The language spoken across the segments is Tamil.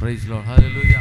பிரைஸ் லோ ஹalleluya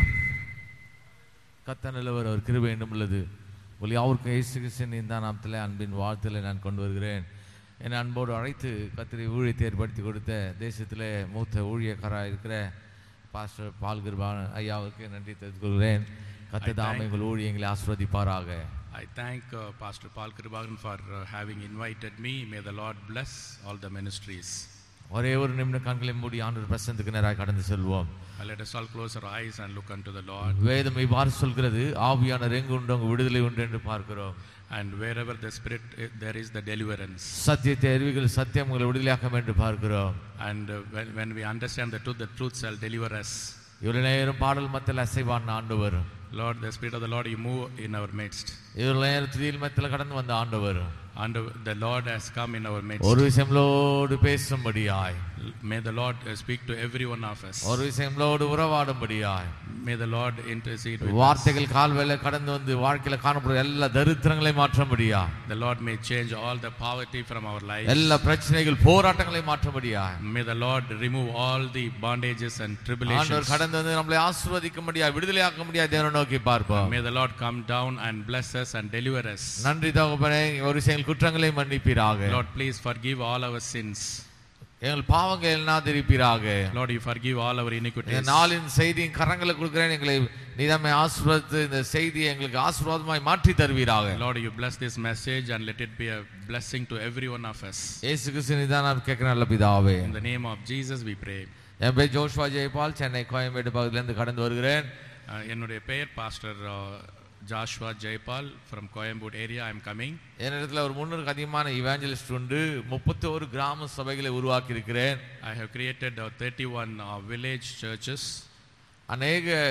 கத்த நல்லவர் அவர் கிருபை என்னும் உள்ளது ஒலி அவருக்கு இயேசு கிறிஸ்தின் இந்த நாமத்தில் அன்பின் வாழ்த்துல நான் கொண்டு வருகிறேன் என் அன்போடு அழைத்து கத்திரி ஊழியத்தை ஏற்படுத்தி கொடுத்த தேசத்திலே மூத்த ஊழியக்காராக இருக்கிற பாஸ்டர் பால் கிருபான் ஐயாவுக்கு நன்றி தெரிவித்துக் கொள்கிறேன் கத்த தாமே உங்கள் ஊழியங்களை ஆஸ்வதிப்பாராக I thank uh, Pastor Paul Kribagan for uh, having invited me. May the Lord bless all the ministries. ஒரே ஒரு நிமிடம் கண்களை மூடி ஆண்டவர் பிரசனத்துக்கு நேராக கடந்து செல்வோம் Uh, let us all close our eyes and look unto the Lord. வேதம் இவ்வாறு சொல்கிறது ஆவியானவர் எங்கு உண்டு அங்கு விடுதலை உண்டு என்று பார்க்கிறோம் And wherever the Spirit, i- there is the deliverance. சத்தியத்தை அறிவிகள் சத்தியம் உங்களை விடுதலையாக்கும் என்று பார்க்கிறோம் And uh, when, when we understand the truth, the truth shall deliver us. இவ்வளவு நேரம் பாடல் மத்தியில் அசைவான ஆண்டவர் Lord, the Spirit of the Lord, you move in our midst. இவ்வளவு நேரம் துதியில் மத்தியில் கடந்து வந்த ஆண்டவர் And uh, the Lord has come in our midst. ஒரு விஷயங்களோடு பேசும்படியாய் May the Lord uh, speak to every one of us. ஒரு விஷயங்களோடு உறவாடும்படியாய் May the Lord intercede with us. வார்த்தைகள் கால்வேல கடந்து வந்து வாழ்க்கையில காணப்படுற எல்லா தரித்திரங்களை மாற்றும்படியா The Lord may change all the poverty from our lives. எல்லா பிரச்சனைகள் போராட்டங்களை மாற்றும்படியா May the Lord remove all the bondages and tribulations. ஆண்டவர் கடந்து வந்து நம்மளை ஆசிர்வதிக்கும்படியா விடுதலையாக்க முடியா தேவனை நோக்கி பார்ப்போம் May the Lord come down and bless us and deliver us. நன்றி தகப்பனே ஒரு விஷயங்கள் குற்றங்களை மன்னிப்பீராக Lord, please forgive all our sins. எங்கள் பாவங்கள் எல்லாம் திருப்பீராக Lord, you forgive all our இந்த iniquities. நாளின் செய்தியின் கரங்களை கொடுக்கிறேன் எங்களை நீதாமை ஆசீர்வதித்து இந்த செய்தியை எங்களுக்கு ஆசீர்வாதமாய் மாற்றி தருவீராக Lord, you bless this message and let it be a blessing to every one of us. இயேசு கிறிஸ்து நீதான் நான் கேட்கிறேன் நல்ல பிதாவே In the name of Jesus, we pray. என் பேர் ஜோஷ்வா ஜெயபால் சென்னை கோயம்பேடு பகுதியிலிருந்து கடந்து வருகிறேன் Uh, என்னுடைய பெயர் pastor Joshua Jaipal from Coimbatore area I am coming என்னிடத்துல ஒரு முன்னூறுக்கு அதிகமான இவாஞ்சலிஸ்ட் உண்டு முப்பத்தி ஒரு கிராம சபைகளை உருவாக்கி இருக்கிறேன் I have created thirty one village churches அநேக